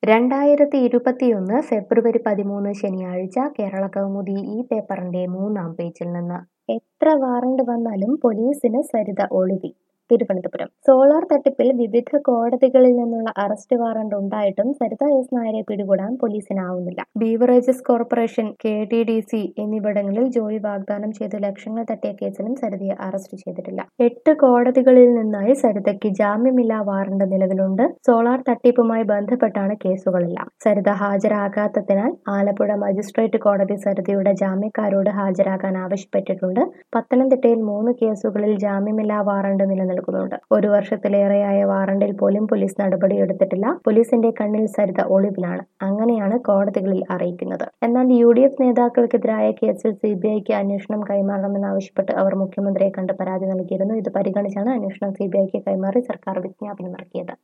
രണ്ടായിരത്തി ഇരുപത്തിയൊന്ന് ഫെബ്രുവരി പതിമൂന്ന് ശനിയാഴ്ച കേരള കൗമുദി ഈ പേപ്പറിന്റെ മൂന്നാം പേജിൽ നിന്ന് എത്ര വാറണ്ട് വന്നാലും പോലീസിന് സരിത ഒളിവി തിരുവനന്തപുരം സോളാർ തട്ടിപ്പിൽ വിവിധ കോടതികളിൽ നിന്നുള്ള അറസ്റ്റ് വാറണ്ട് ഉണ്ടായിട്ടും സരിത എസ് നായരെ പിടികൂടാൻ പോലീസിനാവുന്നില്ല beverages corporation K T D C എന്നിവിടങ്ങളിൽ ജോലി വാഗ്ദാനം ചെയ്ത് ലക്ഷങ്ങൾ തട്ടിയ കേസിലും സരിതയെ അറസ്റ്റ് ചെയ്തിട്ടില്ല എട്ട് കോടതികളിൽ നിന്നായി സരിതയ്ക്ക് ജാമ്യമില്ലാ വാറണ്ട് നിലവിലുണ്ട് സോളാർ തട്ടിപ്പുമായി ബന്ധപ്പെട്ടാണ് കേസുകളെല്ലാം സരിത ഹാജരാകാത്തതിനാൽ ആലപ്പുഴ മജിസ്ട്രേറ്റ് കോടതി സരിതയുടെ ജാമ്യക്കാരോട് ഹാജരാകാൻ ആവശ്യപ്പെട്ടിട്ടുണ്ട് പത്തനംതിട്ടയിൽ മൂന്ന് കേസുകളിൽ ജാമ്യമില്ലാ വാറണ്ട് നിലനിൽക്കുന്നുണ്ട് ഒരു വർഷത്തിലേറെയായ വാറണ്ടിൽ പോലും പോലീസ് നടപടിയെടുത്തിട്ടില്ല പോലീസിന്റെ കണ്ണിൽ സരിത ഒളിവിലാണ് അങ്ങനെയാണ് കോടതികളിൽ അറിയിക്കുന്നത് എന്നാൽ യു ഡി എഫ് നേതാക്കൾക്കെതിരായ കേസിൽ സി ബി ഐക്ക് അന്വേഷണം കൈമാറണമെന്നാവശ്യപ്പെട്ട് അവർ മുഖ്യമന്ത്രിയെ കണ്ട് പരാതി നൽകിയിരുന്നു ഇത് പരിഗണിച്ചാണ് അന്വേഷണം സി ബി ഐക്ക് കൈമാറി സർക്കാർ വിജ്ഞാപനം ഇറക്കിയത്